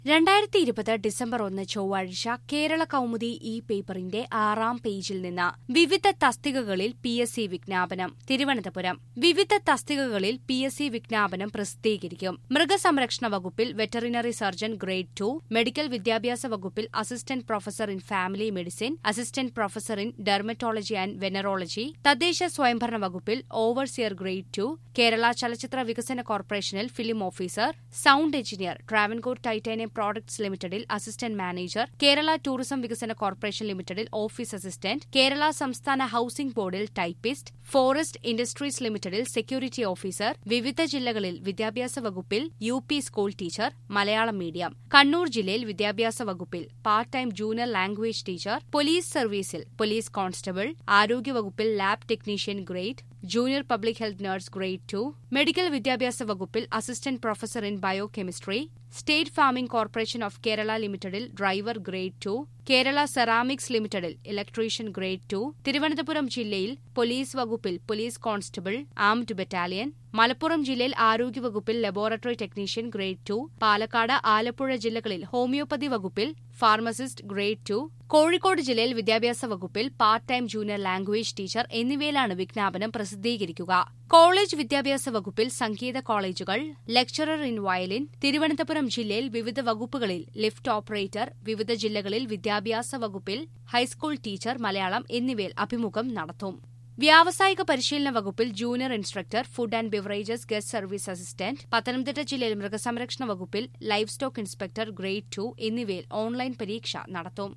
രണ്ടായിരത്തി ഇരുപത് ഡിസംബർ ഒന്ന് ചൊവ്വാഴ്ച കേരള കൗമുദി ഇ പേപ്പറിന്റെ ആറാം പേജിൽ നിന്ന് വിവിധ തസ്തികകളിൽ പി എസ് സി വിജ്ഞാപനം തിരുവനന്തപുരം വിവിധ തസ്തികകളിൽ പി എസ് സി വിജ്ഞാപനം പ്രസിദ്ധീകരിക്കും മൃഗസംരക്ഷണ വകുപ്പിൽ veterinary surgeon grade two medical വിദ്യാഭ്യാസ വകുപ്പിൽ assistant professor in family medicine assistant professor in dermatology and venereology തദ്ദേശ സ്വയംഭരണ വകുപ്പിൽ ഓവർസിയർ ഗ്രേഡ് ടു കേരള ചലച്ചിത്ര വികസന കോർപ്പറേഷനിൽ film officer sound engineer Travancore titanium products ലിമിറ്റഡിൽ അസിസ്റ്റന്റ് മാനേജർ കേരള ടൂറിസം വികസന കോർപ്പറേഷൻ ലിമിറ്റഡിൽ ഓഫീസ് അസിസ്റ്റന്റ് കേരള സംസ്ഥാന ഹൌസിംഗ് ബോർഡിൽ ടൈപ്പിസ്റ്റ് ഫോറസ്റ്റ് ഇൻഡസ്ട്രീസ് ലിമിറ്റഡിൽ സെക്യൂരിറ്റി ഓഫീസർ വിവിധ ജില്ലകളിൽ വിദ്യാഭ്യാസ വകുപ്പിൽ U P school teacher Malayalam medium Kannur ജില്ലയിൽ വിദ്യാഭ്യാസ വകുപ്പിൽ part time junior language teacher police സർവീസിൽ പോലീസ് കോൺസ്റ്റബിൾ ആരോഗ്യവകുപ്പിൽ lab technician grade junior public health nurse grade two medical വിദ്യാഭ്യാസ വകുപ്പിൽ assistant professor in bio biochemistry state farming corporation of Kerala ലിമിറ്റഡിൽ driver grade two Kerala ceramics ലിമിറ്റഡിൽ electrician grade two Thiruvananthapuram ജില്ലയിൽ police വകുപ്പിൽ police constable armed battalion Malappuram ജില്ലയിൽ ആരോഗ്യവകുപ്പിൽ laboratory technician grade two Palakkad Alappuzha ജില്ലകളിൽ homoeopathy വകുപ്പിൽ ഫാർമസിസ്റ്റ് ഗ്രേഡ് ടു കോഴിക്കോട് ജില്ലയിൽ വിദ്യാഭ്യാസ വകുപ്പിൽ part time junior language teacher എന്നിവയിലാണ് വിജ്ഞാപനം പ്രസിദ്ധീകരിക്കുക കോളേജ് വിദ്യാഭ്യാസ വകുപ്പിൽ സംഗീത കോളേജുകൾ ലെക്ചറർ ഇൻ വയലിൻ തിരുവനന്തപുരം ജില്ലയിൽ വിവിധ വകുപ്പുകളിൽ ലിഫ്റ്റ് ഓപ്പറേറ്റർ വിവിധ ജില്ലകളിൽ വിദ്യാഭ്യാസ വകുപ്പിൽ ഹൈസ്കൂൾ ടീച്ചർ മലയാളം എന്നിവയിൽ അഭിമുഖം നടത്തും വ്യാവസായിക പരിശീലന വകുപ്പിൽ junior instructor food and beverages guest service assistant Pathanamthitta ജില്ലയിൽ മൃഗസംരക്ഷണ വകുപ്പിൽ life stock inspector grade two എന്നിവയിൽ ഓൺലൈൻ പരീക്ഷ നടത്തും